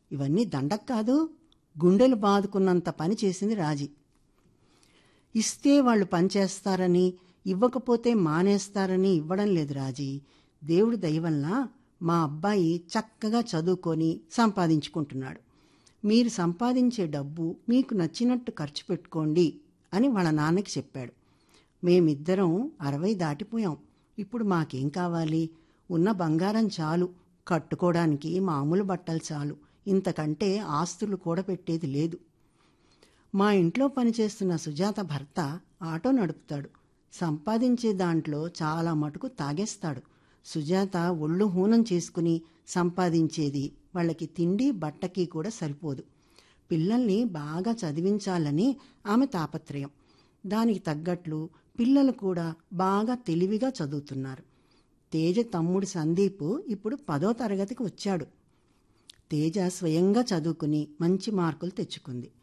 ఇవన్నీ దండక్ కాదు గుండెలు బాదుకున్నంత పని చేసింది రాజీ ఇస్తే వాళ్ళు పనిచేస్తారని ఇవ్వకపోతే మానేస్తారని ఇవ్వడం లేదు రాజీ దేవుడి దయ వల్ల మా అబ్బాయి చక్కగా చదువుకొని సంపాదించుకుంటున్నాడు మీరు సంపాదించే డబ్బు మీకు నచ్చినట్టు ఖర్చు పెట్టుకోండి అని వాళ్ళ నాన్నకి చెప్పాడు మేమిద్దరం అరవై దాటిపోయాం ఇప్పుడు మాకేం కావాలి ఉన్న బంగారం చాలు కట్టుకోవడానికి మామూలు బట్టలు చాలు ఇంతకంటే ఆస్తులు కూడా పెట్టేది లేదు మా ఇంట్లో పనిచేస్తున్న సుజాత భర్త ఆటో నడుపుతాడు సంపాదించే దాంట్లో చాలా మటుకు తాగేస్తాడు సుజాత ఒళ్ళు హూనం చేసుకుని సంపాదించేది వాళ్ళకి తిండి బట్టకి కూడా సరిపోదు పిల్లల్ని బాగా చదివించాలని ఆమె తాపత్రయం దానికి తగ్గట్లు పిల్లలు కూడా బాగా తెలివిగా చదువుతున్నారు తేజ తమ్ముడు సందీప్ ఇప్పుడు పదో తరగతికి వచ్చాడు తేజ స్వయంగా చదువుకుని మంచి మార్కులు తెచ్చుకుంది